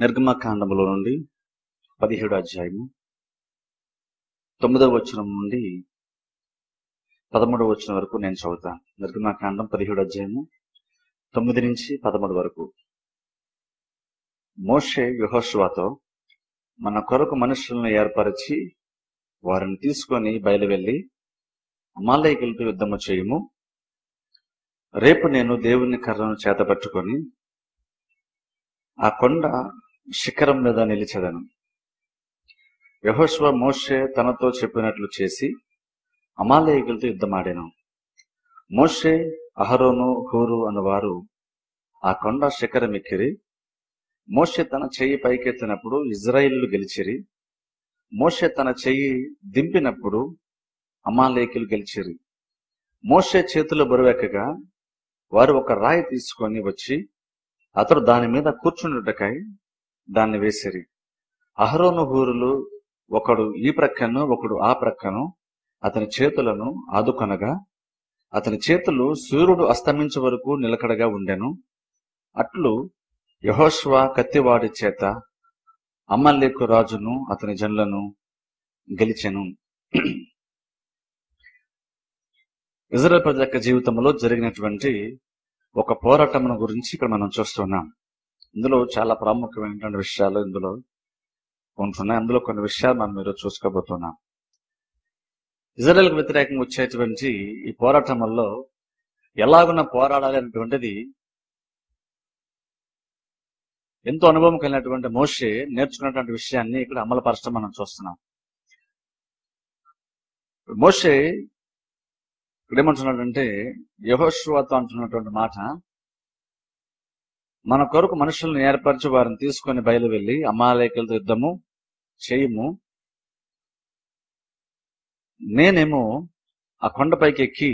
నిర్గమకాండములో నుండి పదిహేడు అధ్యాయము తొమ్మిదవ వచనం నుండి పదమూడవ వచనం వరకు నేను చదువుతాను నిర్గమకాండం పదిహేడు అధ్యాయము తొమ్మిది నుంచి పదమూడు వరకు మోషే యెహోషువతో మన కొరకు మనుషులను ఏర్పరిచి వారిని తీసుకొని బయలువెళ్లి అమాలయకులతో యుద్ధము చేయము రేపు నేను దేవుని కర్రను చేతపట్టుకొని ఆ కొండ శిఖరం మీద నిలిచెదను యహోశ్వ మోషే తనతో చెప్పినట్లు చేసి అమాలయకులతో యుద్ధమాడాను మోషే అహరోను హూరు అనువారు ఆ కొండ శిఖరం ఎక్కిరి మోషే తన చెయ్యి పైకెత్తినప్పుడు ఇజ్రాయిలు గెలిచిరి మోషే తన చెయ్యి దింపినప్పుడు అమాలేకులు గెలిచిరి మోషే చేతులు బరువెక్కగా వారు ఒక రాయి తీసుకొని వచ్చి అతడు దాని మీద కూర్చుండుటకై దాన్ని వేసిరి అహరోను హూరులు ఒకడు ఈ ప్రక్కను ఒకడు ఆ ప్రక్కను అతని చేతులను ఆదుకొనగా అతని చేతులు సూర్యుడు అస్తమించే వరకు నిలకడగా ఉండెను అట్లు యహోష్వా కత్తివాడి చేత అమ్మలేకు రాజును అతని జనులను గెలిచెను ఇజ్రాయల్ ప్రజల యొక్క జీవితంలో జరిగినటువంటి ఒక పోరాటం గురించి ఇక్కడ మనం చూస్తున్నాం ఇందులో చాలా ప్రాముఖ్యమైనటువంటి విషయాలు ఇందులో ఉంటున్నాయి అందులో కొన్ని విషయాలు మనం మీరు చూసుకోబోతున్నాం ఇజ్రాయల్కి వ్యతిరేకంగా వచ్చేటువంటి ఈ పోరాటంలో ఎలాగున్న పోరాడాలి అనేటువంటిది ఎంతో అనుభవం కలిగినటువంటి మోషే నేర్చుకున్నటువంటి విషయాన్ని ఇక్కడ అమలుపరచడం మనం చూస్తున్నాం మోషే ఇక్కడ ఏమంటున్నాడంటే యహోశ్వాతో అంటున్నటువంటి మాట మన కొరకు మనుషులను ఏర్పరిచి వారిని తీసుకొని బయలు వెళ్లి అమాలేకులతో యుద్ధము చేయము నేనేమో ఆ కొండపైకి ఎక్కి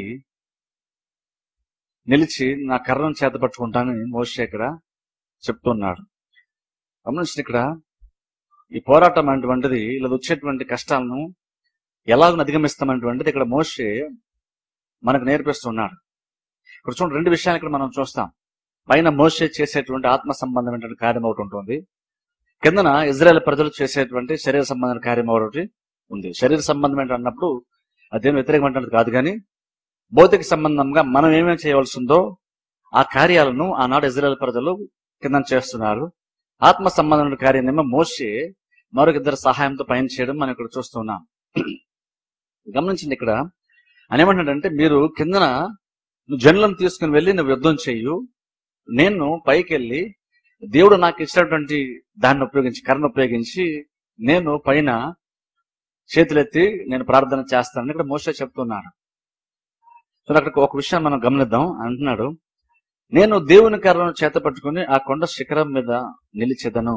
నిలిచి నా కర్రను చేత పట్టుకుంటానని మోషే ఇక్కడ చెప్తున్నాడు గమనించిన ఇక్కడ ఈ పోరాటం అనేటువంటిది ఇలా వచ్చేటువంటి కష్టాలను ఎలాగ అధిగమిస్తామనేటువంటిది ఇక్కడ మోషే మనకు నేర్పిస్తున్నాడు ఇక్కడ చూడండి రెండు విషయాలు ఇక్కడ మనం చూస్తాం పైన మోసే చేసేటువంటి ఆత్మ సంబంధమైనటువంటి కార్యం ఒకటి ఉంటుంది కిందన ఇజ్రాయెల్ ప్రజలు చేసేటువంటి శరీర సంబంధమైన కార్యం ఒకటి ఉంది శరీర సంబంధమైన అన్నప్పుడు అదేం వ్యతిరేకమైనటువంటి కాదు కానీ భౌతిక సంబంధంగా మనం ఏమేమి చేయవలసి ఉందో ఆ కార్యాలను ఆనాడు ఇజ్రాయెల్ ప్రజలు కింద చేస్తున్నారు ఆత్మ సంబంధమైన కార్యాన్నేమో మోసే మరొక ఇద్దరు సహాయంతో పయన చేయడం మనం ఇక్కడ చూస్తున్నాం గమనించండి ఇక్కడ అని ఏమంటాడంటే మీరు కిందన నువ్వు జనులను తీసుకుని వెళ్ళి నువ్వు యుద్ధం చెయ్యు నేను పైకి వెళ్ళి దేవుడు నాకు ఇచ్చినటువంటి దాన్ని ఉపయోగించి కర్రను ఉపయోగించి నేను పైన చేతులెత్తి నేను ప్రార్థన చేస్తానని ఇక్కడ మోసే చెప్తున్నాడు సో అక్కడ ఒక విషయం మనం గమనిద్దాం అంటున్నాడు నేను దేవుని కర్రను చేత పట్టుకుని ఆ కొండ శిఖరం మీద నిలిచెదను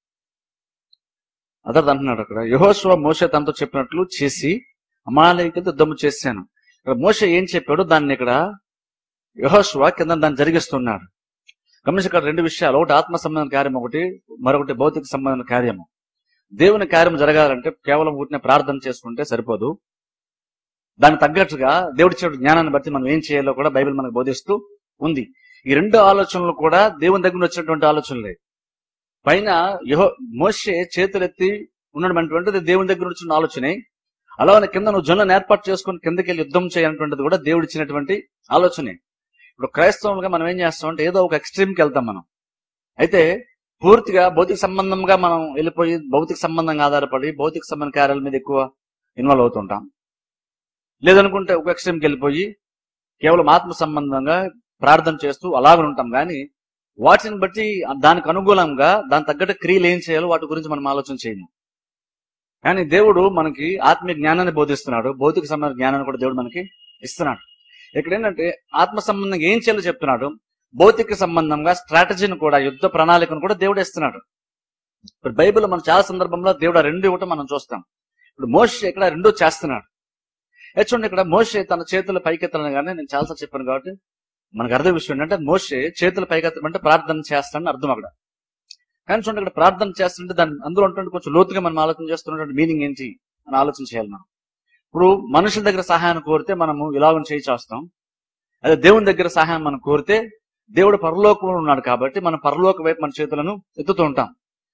అదర్ అంటున్నాడు అక్కడ యహోశ్వ మోసే తనతో చెప్పినట్లు చేసి అమాలయకులతో యుద్ధము చేశాను ఇక్కడ మోసే ఏం చెప్పాడో దాన్ని ఇక్కడ యహోశ్వ కింద దాన్ని జరిగిస్తున్నాడు గమనించి ఇక్కడ రెండు విషయాలు ఒకటి ఆత్మ సంబంధం కార్యం ఒకటి మరొకటి భౌతిక సంబంధం కార్యము దేవుని కార్యం జరగాలంటే కేవలం ఊరినే ప్రార్థన చేసుకుంటే సరిపోదు దానికి తగ్గట్టుగా దేవుడి చెడు జ్ఞానాన్ని బట్టి మనం ఏం చేయాలో కూడా బైబిల్ మనకు బోధిస్తూ ఉంది ఈ రెండు ఆలోచనలు కూడా దేవుని దగ్గర వచ్చినటువంటి ఆలోచనలే పైన యహో మోసే చేతులెత్తి ఉండడం అటువంటిది దేవుని దగ్గర వచ్చిన ఆలోచనే అలానే కింద నువ్వు జనులను ఏర్పాటు చేసుకుని కిందకి వెళ్ళి యుద్ధం చేయాలన్నటువంటిది కూడా దేవుడు ఇచ్చినటువంటి ఆలోచనే ఇప్పుడు క్రైస్తవులుగా మనం ఏం చేస్తామంటే ఏదో ఒక ఎక్స్ట్రీమ్కి వెళ్తాం మనం అయితే పూర్తిగా భౌతిక సంబంధంగా మనం వెళ్ళిపోయి భౌతిక సంబంధంగా ఆధారపడి భౌతిక సంబంధ కార్యాల మీద ఎక్కువ ఇన్వాల్వ్ అవుతుంటాం లేదనుకుంటే ఒక ఎక్స్ట్రీమ్కి వెళ్ళిపోయి కేవలం ఆత్మ సంబంధంగా ప్రార్థన చేస్తూ అలాగే ఉంటాం కానీ వాటిని బట్టి దానికి అనుకూలంగా దాని తగ్గట్టు క్రియలు ఏం చేయాలో వాటి గురించి మనం ఆలోచన చేయము కానీ దేవుడు మనకి ఆత్మీయ జ్ఞానాన్ని బోధిస్తున్నాడు భౌతిక సంబంధ జ్ఞానాన్ని కూడా దేవుడు మనకి ఇస్తున్నాడు ఇక్కడ ఏంటంటే ఆత్మ సంబంధంగా ఏం చేయాలో చెప్తున్నాడు భౌతిక సంబంధంగా స్ట్రాటజీని కూడా యుద్ధ ప్రణాళికను కూడా దేవుడు ఇస్తున్నాడు ఇప్పుడు బైబిల్ మనం చాలా సందర్భంలో దేవుడు ఆ రెండు ఇవ్వటం మనం చూస్తాం ఇప్పుడు మోషే ఇక్కడ రెండు చేస్తున్నాడు ఏ చూడండి ఇక్కడ మోషే తన చేతుల పైకెత్తలను కానీ నేను చాలాసార్లు చెప్పాను కాబట్టి మనకు అర్థం విషయం ఏంటంటే మోషే చేతుల పైకెత్తడం అంటే ప్రార్థన చేస్తానని అర్థం అక్కడ కానీ చూడండి ఇక్కడ ప్రార్థన చేస్తుంటే దాని అందులో ఉంటుంది కొంచెం లోతుగా మనం ఆలోచన చేస్తున్నటువంటి మీనింగ్ ఏంటి అని ఆలోచన చేయాలి మనం ఇప్పుడు మనుషుల దగ్గర సహాయాన్ని కోరితే మనము ఇలాగని చేయి చేస్తాం అదే దేవుని దగ్గర సహాయం మనం కోరితే దేవుడు పరలోకంలో ఉన్నాడు కాబట్టి మనం పరలోక వైపు మన చేతులను ఎత్తుతూ ఉంటాం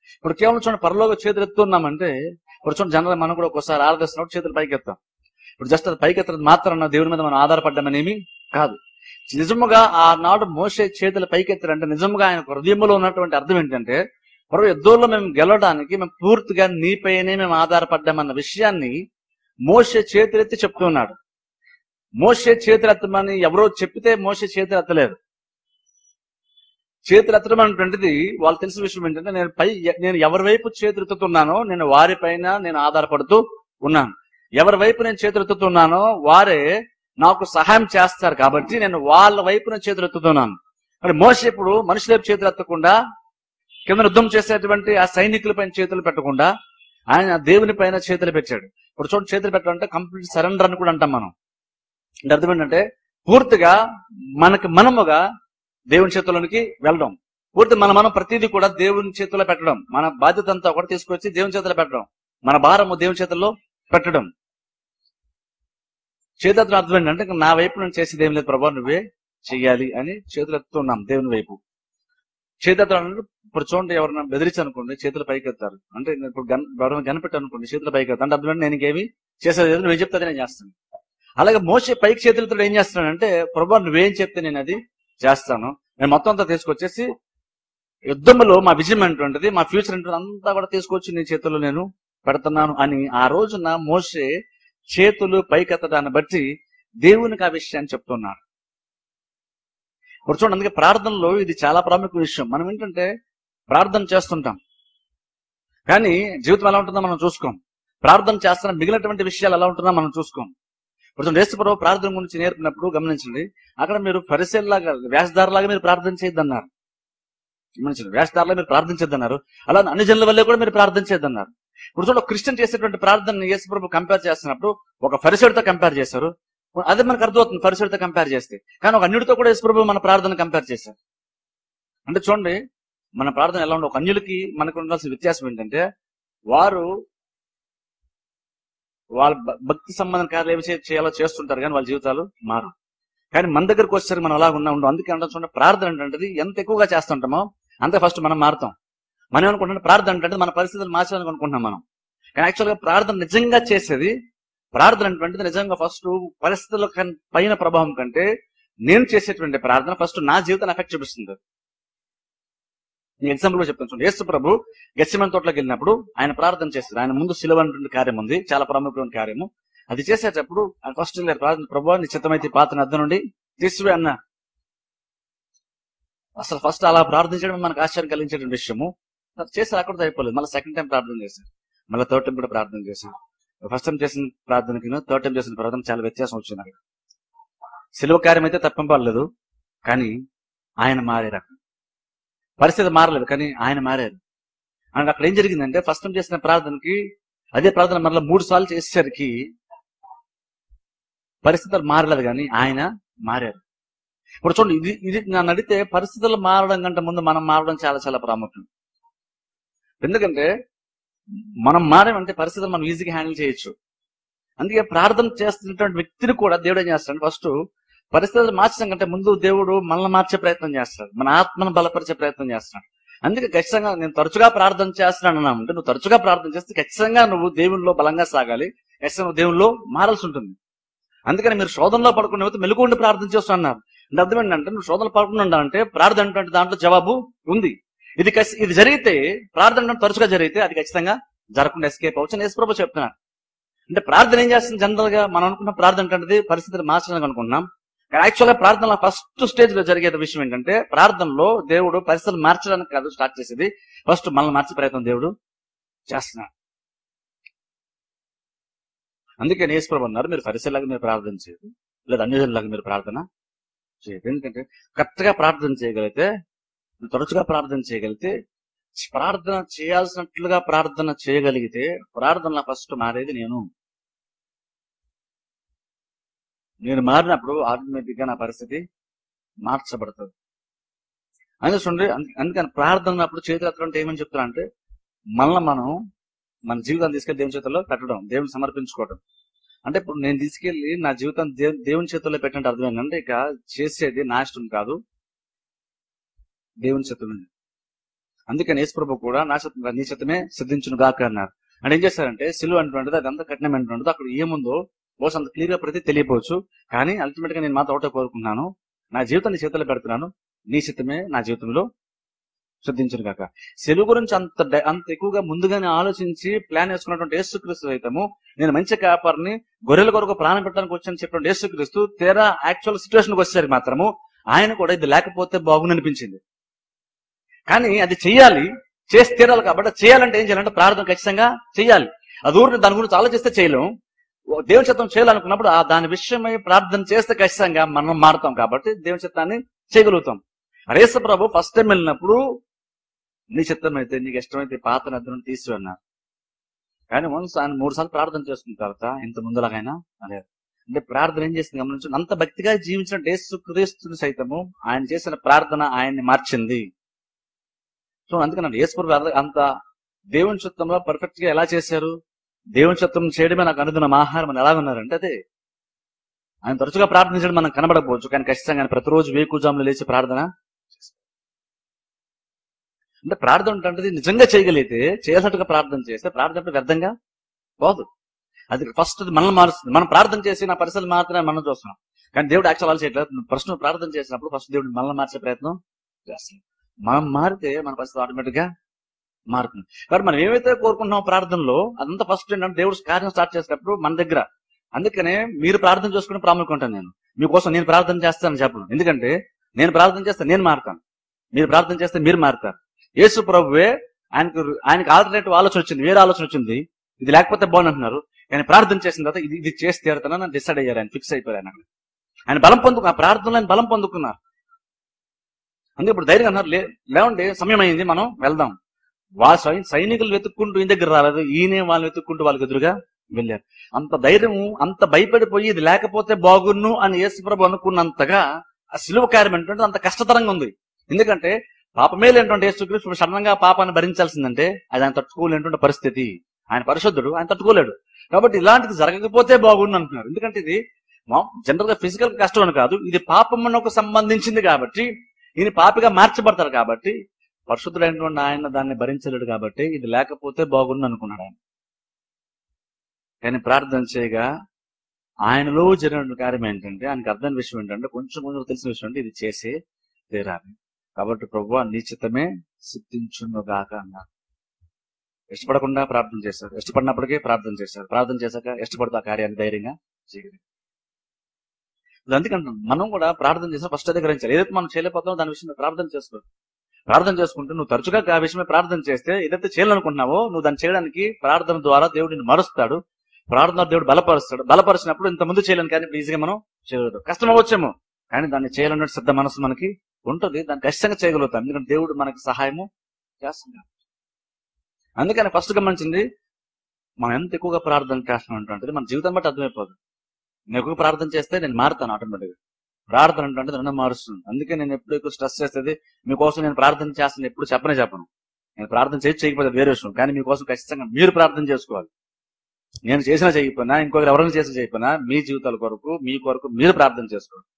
ఇప్పుడు కేవలం చూడండి పరలోక చేతులు ఎత్తున్నామంటే ఇప్పుడు చూడండి జనరల్ మనం కూడా ఒక్కోసారి ఆరాధిస్తున్నప్పుడు చేతులు పైకి ఎత్తాం ఇప్పుడు జస్ట్ అది పైకి ఎత్తడం మాత్రం దేవుని మీద మనం ఆధారపడ్డామనేమి కాదు నిజముగా ఆనాడు మోసే చేతులు పైకెత్తారంటే నిజముగా ఆయన హృదయంలో ఉన్నటువంటి అర్థం ఏంటంటే ప్రభు యుద్ధంలో మేము గెలవడానికి మేము పూర్తిగా నీపైనే మేము ఆధారపడ్డామన్న విషయాన్ని మోసే చేతులెత్తి చెప్తున్నాడు మోసే చేతులెత్తమని ఎవరో చెప్పితే మోసే చేతులు ఎత్తలేదు చేతులు ఎత్తడం అనేటువంటిది వాళ్ళు తెలిసిన విషయం ఏంటంటే నేను పై నేను ఎవరి వైపు చేతులు ఎత్తుతున్నానో నేను వారిపైన నేను ఆధారపడుతూ ఉన్నాను ఎవరి వైపు నేను చేతులు ఎత్తుతున్నానో వారే నాకు సహాయం చేస్తారు కాబట్టి నేను వాళ్ళ వైపున చేతులు ఎత్తుతున్నాను మరి మోస ఇప్పుడు మనుషుల వైపు చేతులు ఎత్తకుండా కింద యుద్ధం చేసేటువంటి ఆ సైనికుల పైన చేతులు పెట్టకుండా ఆయన దేవుని పైన చేతులు పెట్టాడు ఇప్పుడు చూడండి చేతులు పెట్టడం అంటే కంప్లీట్ సరెండర్ అని కూడా అంటాం మనం అంటే అర్థం ఏంటంటే పూర్తిగా మనకి మనముగా దేవుని చేతుల్లోనికి వెళ్ళడం పూర్తి మన మనం ప్రతిదీ కూడా దేవుని చేతుల్లో పెట్టడం మన బాధ్యత అంతా కూడా తీసుకొచ్చి దేవుని చేతుల్లో పెట్టడం మన భారము దేవుని చేతుల్లో పెట్టడం చేతులతో అర్థం ఏంటంటే ఇంకా నా వైపు నేను చేసేది ఏం లేదు ప్రభావ నువ్వే చెయ్యాలి అని చేతులు ఎత్తుతున్నాం దేవుని వైపు చేతులతో అంటే ఇప్పుడు చూడండి ఎవరైనా బెదిరించి అనుకోండి చేతులు పైకి ఎత్తారు అంటే నేను ఇప్పుడు గన్ ఎవరైనా కనిపెట్టి అనుకోండి చేతులు పైకి ఎత్తారు అంటే అర్థం ఏంటి, నేను ఇంకేమి చేసేది లేదు నువ్వు చెప్తే నేను చేస్తాను అలాగే మోసే పైకి చేతులతో ఏం చేస్తున్నానంటే ప్రభా నువ్వేం చెప్తే నేను అది చేస్తాను నేను మొత్తం అంతా తీసుకొచ్చేసి యుద్ధంలో మా విజయం ఏంటంటది మా ఫ్యూచర్ ఏంటంటే అంతా కూడా తీసుకొచ్చి నీ చేతుల్లో నేను పెడుతున్నాను అని ఆ రోజున మోసే చేతులు పైకెత్తడాన్ని బట్టి దేవునికి ఆ విషయాన్ని చెప్తున్నాడు ఇప్పుడు చూడండి అందుకే ప్రార్థనలో ఇది చాలా ప్రాముఖ్య విషయం మనం ఏంటంటే ప్రార్థన చేస్తుంటాం కానీ జీవితం ఎలా ఉంటుందో మనం చూసుకోం ప్రార్థన చేస్తున్న మిగిలినటువంటి విషయాలు ఎలా ఉంటుందో మనం చూసుకోం ఇప్పుడు చూడండి యేసుప్రభు ప్రార్థన గురించి నేర్పినప్పుడు గమనించండి అక్కడ మీరు పరిశీలలాగా వ్యాసదారులాగా మీరు ప్రార్థన చేయొద్దన్నారు గమనించండి వ్యాసదారులా మీరు ప్రార్థించొద్దన్నారు అలా అన్ని జనుల వల్లే కూడా మీరు ప్రార్థన చేయొద్దన్నారు ఇప్పుడు చూడండి ఒక క్రిస్టియన్ చేసేటువంటి ప్రార్థన యేసుప్రభు కంపేర్ చేస్తున్నప్పుడు ఒక పరిసడితో కంపేర్ చేశారు అదే మనకు అర్థమవుతుంది పరిసడితో కంపేర్ చేస్తే కానీ ఒక అన్యుడితో కూడా యేసుప్రభు మన ప్రార్థన కంపేర్ చేశారు అంటే చూడండి మన ప్రార్థన ఎలా ఉండే ఒక అన్యులకి మనకు ఉండాల్సిన వ్యత్యాసం ఏంటంటే వారు వాళ్ళ భ- భక్తి సంబంధం కార్యాలు ఏమి చే- చేయాలో చేస్తుంటారు కానీ వాళ్ళ జీవితాలు మారు కానీ మన దగ్గరకు వచ్చేసరికి మనం అలా ఉన్నా ఉండం అందుకే అంటే చూడండి ప్రార్థన అంటే ఎంత ఎక్కువగా చేస్తుంటామో అంత ఫస్ట్ మనం మారుతాం మనం ఏమనుకుంటున్నాం ప్రార్థన అంటే మన పరిస్థితులు మార్చాలని అనుకుంటున్నాం మనం కానీ యాక్చువల్ గా ప్రార్థన నిజంగా చేసేది ప్రార్థన అంటే నిజంగా ఫస్ట్ పరిస్థితుల కన్- పైన ప్రభావం కంటే నేను చేసేటువంటి ప్రార్థన ఫస్ట్ నా జీవితాన్ని ఎఫెక్ట్ చూపిస్తుంది ఎగ్జాంపుల్ కూడా చెప్తాను చూడండి యేసు ప్రభు గెస్సిమన్ తోటలోకి వెళ్ళినప్పుడు ఆయన ప్రార్థన చేస్తారు ఆయన ముందు సిలువ అనేటువంటి కార్యం ఉంది చాలా ప్రాముఖ్యమైన కార్యము అది చేసేటప్పుడు ఆయన ఫస్ట్ వెళ్ళారు ప్రార్థన ప్రభు నీ చిత్తమైతే ఈ పాత్రను అద్దం నుండి తీసివే అన్న అసలు ఫస్ట్ అలా ప్రార్థించడం మనకు ఆశ్చర్యం కలిగించేటువంటి విషయము అది చేసి అక్కడ అయిపోలేదు మళ్ళీ సెకండ్ టైం ప్రార్థన చేశారు మళ్ళీ థర్డ్ టైం కూడా ప్రార్థన చేశారు ఫస్ట్ టైం చేసిన ప్రార్థనకి థర్డ్ టైం చేసిన ప్రార్థన చాలా వ్యత్యాసం వచ్చింది అక్కడ సిలువ కార్యం అయితే తప్పింపలేదు కానీ ఆయన మారారు అక్కడ పరిస్థితి మారలేదు కానీ ఆయన మారారు అండ్ అక్కడ ఏం జరిగిందంటే ఫస్ట్ టైం చేసిన ప్రార్థనకి అదే ప్రార్థన మరలా మూడు సార్లు చేసేసరికి పరిస్థితులు మారలేదు కానీ ఆయన మారారు ఇప్పుడు చూడండి ఇది ఇది నన్ను అడిగితే పరిస్థితులు మారడం కంటే ముందు మనం మారడం చాలా చాలా ప్రాముఖ్యం ఎందుకంటే మనం మారామంటే పరిస్థితులు మనం ఈజీగా హ్యాండిల్ చేయొచ్చు అందుకే ప్రార్థన చేస్తున్నటువంటి వ్యక్తిని కూడా దేవుడు ఏం చేస్తాడు ఫస్ట్ పరిస్థితులు మార్చడం కంటే ముందు దేవుడు మనల్ని మార్చే ప్రయత్నం చేస్తాడు మన ఆత్మను బలపరిచే ప్రయత్నం చేస్తాడు అందుకే ఖచ్చితంగా నేను తరచుగా ప్రార్థన చేస్తున్నాను అన్నాను అంటే నువ్వు తరచుగా ప్రార్థన చేస్తే ఖచ్చితంగా నువ్వు దేవునిలో బలంగా సాగాలి ఖచ్చితంగా నువ్వు దేవునిలో మారాల్సి ఉంటుంది అందుకని మీరు శోధనలో పడుకునే వ్యక్తి మెలుగుండి ప్రార్థన చేస్తున్నారు అంటే అర్థం ఏంటంటే నువ్వు శోధనలో పడుకుని ఉండాలంటే ప్రార్థన అంటే దాంట్లో జవాబు ఉంది ఇది ఖచ్చి- ఇది జరిగితే ప్రార్థన అంటే తరచుగా జరిగితే అది ఖచ్చితంగా జరగకుండా ఎస్కేప్ అవచ్చు అని యేసుప్రభు చెప్తున్నారు అంటే ప్రార్థన ఏం చేస్తుంది జనరల్ గా మనం అనుకున్న ప్రార్థన అంటే పరిస్థితిని మార్చడానికి అనుకుంటున్నాం కానీ యాక్చువల్ గా ప్రార్థన ఫస్ట్ స్టేజ్ లో జరిగే విషయం ఏంటంటే ప్రార్థనలో దేవుడు పరిస్థితులు మార్చడానికి కాదు స్టార్ట్ చేసేది ఫస్ట్ మనల్ని మార్చే ప్రయత్నం దేవుడు చేస్తున్నాడు అందుకే నేస్ప్రభు అన్నారు మీరు పరిస్థితులాగా మీరు ప్రార్థన చేయదు లేదా అన్యజనులాగా మీరు ప్రార్థన చేయదు ఎందుకంటే కరెక్ట్ గా ప్రార్థన చేయగలిగితే తరచుగా ప్రార్థన చేయగలిగితే ప్రార్థన చేయాల్సినట్లుగా ప్రార్థన చేయగలిగితే ప్రార్థన ఫస్ట్ మారేది నేను నేను మారినప్పుడు ఆటోమేటిక్ గా నా పరిస్థితి మార్చబడుతుంది అందుకే చూడండి అందు- అందుకని ప్రార్థన అప్పుడు చేతులు ఎత్తడం అంటే ఏమని చెప్తున్నా అంటే మళ్ళీ మనం మన జీవితాన్ని తీసుకెళ్లి దేవుని చేతుల్లో పెట్టడం దేవుని సమర్పించుకోవడం అంటే ఇప్పుడు నేను తీసుకెళ్లి నా జీవితం దేవు- దేవుని చేతుల్లో పెట్టంటే అర్థం ఏంటంటే ఇక చేసేది నా ఇష్టం కాదు దేవుని చేతుల్లో అందుకని యేసుప్రభు కూడా నా చిత్తం నీ చిత్తమే సిద్ధించును గాక అన్నారు అంటే ఏం చేశారంటే సిలువ అంటుండదు అది అంత కఠినమైనటువంటిది అక్కడ ఏముందో బహుశా అంత క్లియర్ గా ప్రతి తెలియపోవచ్చు కానీ అల్టిమేట్ గా నేను మాతో ఒకటే కోరుకుంటున్నాను నా జీవితం నీ చేతుల్లో పెడుతున్నాను నీ చిత్తమే నా జీవితంలో సిద్ధించును గాక సెలువు గురించి అంత డ- అంత ఎక్కువగా ముందుగానే ఆలోచించి ప్లాన్ వేసుకున్నటువంటి యేసుక్రీస్తు సైతము నేను మంచి కాపర్ని గొర్రెల కొరకు ప్రాణం పెట్టడానికి వచ్చాను చెప్పిన యేసుక్రీస్తు తీరా యాక్చువల్ సిచ్యువేషన్ కి వచ్చేసరికి మాత్రము ఆయన కూడా ఇది లేకపోతే బాగుంది అనిపించింది కానీ అది చెయ్యాలి చేసి తీరాలి కాబట్టి చేయాలంటే ఏం చేయాలంటే ప్రార్థన ఖచ్చితంగా చేయాలి అది ఊరిని దాని గురించి ఆలోచిస్తే చేయలేం ఓ దేవుని చిత్తం చేయాలనుకున్నప్పుడు ఆ దాని విషయమై ప్రార్థన చేస్తే ఖచ్చితంగా మనం మారుతాం కాబట్టి దేవుని చిత్తాన్ని చేయగలుగుతాం రేసు ప్రభు ఫస్ట్ టైం వెళ్ళినప్పుడు నీ చిత్తం అయితే నీకు ఇష్టమైతే ఈ పాత నదులను తీసి అన్నారు కానీ వన్స్ ఆయన మూడు సార్లు ప్రార్థన చేసుకున్న తర్వాత ఇంత ముందులాగైనా అదే అంటే ప్రార్థన ఏం చేసింది గమనించండి అంత భక్తిగా జీవించిన యేసు క్రీస్తుని సైతము ఆయన చేసిన ప్రార్థన ఆయన్ని మార్చింది సో అందుకని యేసుప్రభు అంత దేవుని చిత్తంలో పర్ఫెక్ట్ గా ఎలా చేశారు దేవుని చిత్తం చేయడమే నాకు అనుదిన ఆహారం అని ఎలా ఉన్నారంటే అదే ఆయన తరచుగా ప్రార్థించడం మనం కనబడకపోవచ్చు కానీ ఖచ్చితంగా ఆయన ప్రతిరోజు వేకుజాములు లేచి ప్రార్థన అంటే ప్రార్థన అంటే నిజంగా చేయగలిగితే చేయాల్సినట్టుగా ప్రార్థన చేస్తే ప్రార్థన అంటే వ్యర్థంగా పోదు అది ఫస్ట్ మనల్ని మారుస్తుంది మనం ప్రార్థన చేసి నా పరిస్థితులు మాత్రమే మనం చూస్తున్నాం కానీ దేవుడు యాక్చువల్ అలా చేయట్లేదు ప్రశ్న ప్రార్థన చేసినప్పుడు ఫస్ట్ దేవుడు మనల్ని మార్చే ప్రయత్నం చేస్తున్నాం మనం మారితే మన పరిస్థితి ఆటోమేటిక్ గా మారుతుంది కాబట్టి మనం ఏమైతే కోరుకుంటున్నాం ప్రార్థనలో అదంతా ఫస్ట్ ఏంటంటే దేవుడు కార్యం స్టార్ట్ చేసేటప్పుడు మన దగ్గర అందుకనే మీరు ప్రార్థన చేసుకుని ప్రాముఖ్యం నేను మీకోసం నేను ప్రార్థన చేస్తానని చెప్పను ఎందుకంటే నేను ప్రార్థన చేస్తే నేను మారుతాను మీరు ప్రార్థన చేస్తే మీరు మారుతారు యేసు ప్రభువే ఆయనకు ఆయనకు ఆల్టర్నేటివ్ ఆలోచన వచ్చింది వేరే ఆలోచన వచ్చింది ఇది లేకపోతే బాగుంది అంటున్నారు కానీ ప్రార్థన చేసిన తర్వాత ఇది ఇది చేసి తీరుతానని డిసైడ్ అయ్యారు ఆయన ఫిక్స్ అయిపోయారు ఆయన ఆయన బలం పొందుకు ఆ ప్రార్థనలో ఆయన బలం పొందుకున్నారు అందుకే ఇప్పుడు ధైర్యం అన్నారు "లే- లేవండి సమయం అయింది మనం వెళ్దాం వాళ్ళ సై- సైనికులు వెతుక్కుంటూ ఈయన దగ్గర రాలేదు ఈయనే వాళ్ళని వెతుక్కుంటూ వాళ్ళకి ఎదురుగా వెళ్ళారు అంత ధైర్యం అంత భయపడిపోయి ఇది లేకపోతే బాగున్ను అని యేసుప్రభు అనుకున్నంతగా ఆ సిలువ కార్యం ఏంటంటే అంత కష్టతరంగా ఉంది ఎందుకంటే పాపమే లేనటువంటి యేసుక్రీస్తు సడన్ గా పాపాన్ని భరించాల్సిందంటే అది ఆయన తట్టుకోలేనటువంటి పరిస్థితి ఆయన పరిశుద్ధుడు ఆయన తట్టుకోలేడు కాబట్టి ఇలాంటిది జరగకపోతే బాగుండు అంటున్నారు ఎందుకంటే ఇది జనరల్ గా ఫిజికల్ కష్టం అని కాదు ఇది పాపమునకు సంబంధించింది కాబట్టి ఈయన పాపిగా మార్చబడతారు కాబట్టి పరిశుద్ధుడైనటువంటి ఆయన దాన్ని భరించలేడు కాబట్టి ఇది లేకపోతే బాగుండు అనుకున్నాడు ఆయన కానీ ప్రార్థన చేయగా ఆయనలో జరిగిన కార్యం ఏంటంటే ఆయనకు అర్థమైన విషయం ఏంటంటే కొంచెం కొంచెం తెలిసిన విషయం అంటే ఇది చేసే తీరాలి కాబట్టి ప్రభు నీ చిత్తమే సిద్ధించునుగాక అన్నారు ఇష్టపడకుండా ప్రార్థన చేశారు ఇష్టపడినప్పటికీ ప్రార్థన చేశారు ప్రార్థన చేశాక ఇష్టపడతా కార్యాన్ని ధైర్యంగా చేయగలిగారు ఇది అందుకంటే మనం కూడా ప్రార్థన చేసిన ఫస్ట్ అదే గ్రహించాలి ఏదైతే మనం చేయలేకపోతామో దాని విషయం ప్రార్థన చేసుకో ప్రార్థన చేసుకుంటూ నువ్వు తరచుగా ఆ విషయమే ప్రార్థన చేస్తే ఏదైతే చేయాలనుకుంటున్నావో నువ్వు దాన్ని చేయడానికి ప్రార్థన ద్వారా దేవుడిని మరుస్తాడు ప్రార్థన ద్వారా దేవుడు బలపరుస్తాడు బలపరిచినప్పుడు ఇంత ముందు చేయలేను కానీ ఇప్పుడు ఈజీగా మనం చేయలేదు కష్టం అవ్వచ్చేమో కానీ దాన్ని చేయాలన్నట్టు సిద్ధ మనసు మనకి ఉంటుంది దాన్ని ఖచ్చితంగా చేయగలుగుతాం ఎందుకంటే దేవుడు మనకి సహాయము చేస్తున్నాడు అందుకని ఫస్ట్ గమనించింది మనం ఎంత ఎక్కువగా ప్రార్థన చేస్తున్నాం అంటే మన జీవితం బట్టి అర్థమైపోదు నేను ఎక్కువ ప్రార్థన చేస్తే నేను మారుతాను ఆటోమేటిక్ ప్రార్థన అంటే నన్ను మారుస్తుంది అందుకే నేను ఎప్పుడు ఎక్కువ స్ట్రెస్ చేసేది మీకోసం నేను ప్రార్థన చేస్తాను ఎప్పుడు చెప్పనే చెప్పను నేను ప్రార్థన చేసి చేయకపోతే వేరే విషయం కానీ మీకోసం ఖచ్చితంగా మీరు ప్రార్థన చేసుకోవాలి నేను చేసినా చేయకపోయినా ఇంకొకరు ఎవరైనా చేసినా చేయకపోయినా మీ జీవితాల కొరకు మీ కొరకు మీరు ప్రార్థన చేసుకోండి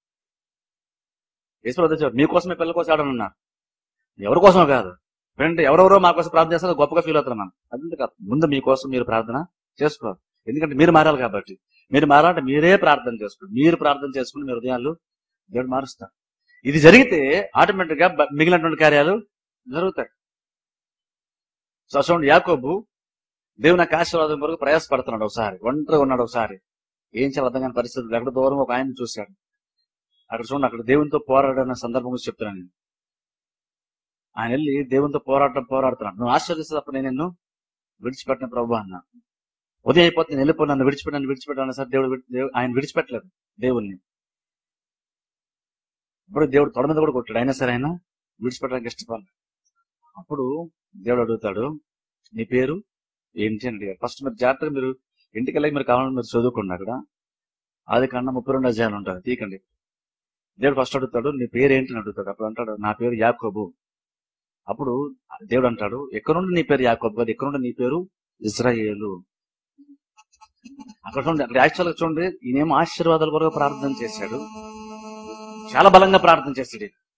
ఈశ్వరు చెప్పారు మీకోసమే పిల్లల కోసం ఆడనున్నారు ఎవరి కోసమో కాదు ఫ్రెండ్ ఎవరెవరో మా కోసం ప్రార్థన చేస్తారో గొప్పగా ఫీల్ అవుతారు మనం అది కాదు ముందు మీకోసం మీరు ప్రార్థన చేసుకోవాలి ఎందుకంటే మీరు మారాలి కాబట్టి మీరు మారాలంటే మీరే ప్రార్థన చేసుకోండి మీరు ప్రార్థన చేసుకుని మీ హృదయాలు దేవుడు మారుస్తారు ఇది జరిగితే ఆటోమేటిక్ గా బ- మిగిలినటువంటి కార్యాలు జరుగుతాయి సో చూడండి యాకోబు దేవుని యొక్క ఆశీర్వాదం కొరకు ప్రయాసపడుతున్నాడు ఒకసారి ఒంటరిగా ఉన్నాడు ఒకసారి ఏం చేయాలి అర్థం కాని పరిస్థితులు ఎక్కడ దూరం ఒక ఆయన చూశాడు అక్కడ చూడండి అక్కడ దేవునితో పోరాడిన సందర్భం గురించి చెప్తున్నాను నేను ఆయన వెళ్ళి దేవునితో పోరాటం పోరాడుతున్నాడు నువ్వు ఆశ్చర్యస్తప్పుడు నేను నిన్ను విడిచిపెట్టిన ప్రభు అన్నా ఉదయం అయిపోతే నేను వెళ్ళిపో నన్ను విడిచిపెట్టి నన్ను విడిచిపెట్టాను సార్ దేవుడు విడి- దేవు- ఆయన విడిచిపెట్టలేదు దేవుణ్ణి ఇప్పుడు దేవుడు తొడ మీద కూడా కొట్టాడు అయినా సరే ఆయన విడిచిపెట్టడానికి ఇష్టపడలేదు అప్పుడు దేవుడు అడుగుతాడు నీ పేరు ఏంటి అని అడిగారు ఫస్ట్ మీరు జాగ్రత్తగా మీరు ఇంటికి వెళ్ళి మీరు కావాలని మీరు చదువుకోండి అక్కడ ఆది కన్నా ముప్పై రెండు అధ్యాయాలు ఉంటారు తీకండి దేవుడు ఫస్ట్ అడుగుతాడు నీ పేరు ఏంటి అని అడుగుతాడు అప్పుడు అంటాడు నా పేరు యాకోబు అప్పుడు దేవుడు అంటాడు ఎక్కడుండి నీ పేరు యాకోబు కాదు ఎక్కడుండి నీ పేరు ఇజ్రాయేలు అక్కడ చూడండి అక్కడ యాక్చువల్గా చూడండి ఈయనేమో ఆశీర్వాదాల కొరకు ప్రార్థన చేశాడు చాలా బలంగా ప్రార్థన చేస్తాడు ఈయన.